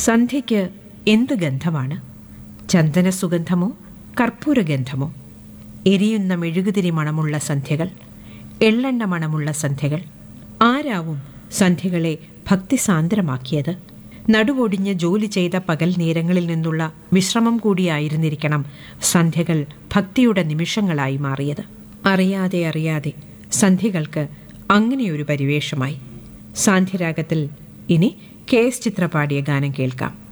സന്ധ്യയ്ക്ക് എന്ത് ഗന്ധമാണ് ചന്ദന സുഗന്ധമോ കർപ്പൂരഗന്ധമോ എരിയുന്ന മെഴുകുതിരി മണമുള്ള സന്ധ്യകൾ എള്ളെണ്ണ മണമുള്ള സന്ധ്യകൾ ആരാവും സന്ധ്യകളെ ഭക്തിസാന്ദ്രമാക്കിയത് നടുവൊടിഞ്ഞ് ജോലി ചെയ്ത പകൽ നേരങ്ങളിൽ നിന്നുള്ള വിശ്രമം കൂടിയായിരുന്നിരിക്കണം സന്ധ്യകൾ ഭക്തിയുടെ നിമിഷങ്ങളായി മാറിയത് അറിയാതെ അറിയാതെ സന്ധ്യകൾക്ക് അങ്ങനെയൊരു പരിവേഷമായി സാന്ധ്യരാഗത്തിൽ ഇനി കെ എസ് ചിത്ര പാടിയ ഗാനം കേൾക്കാം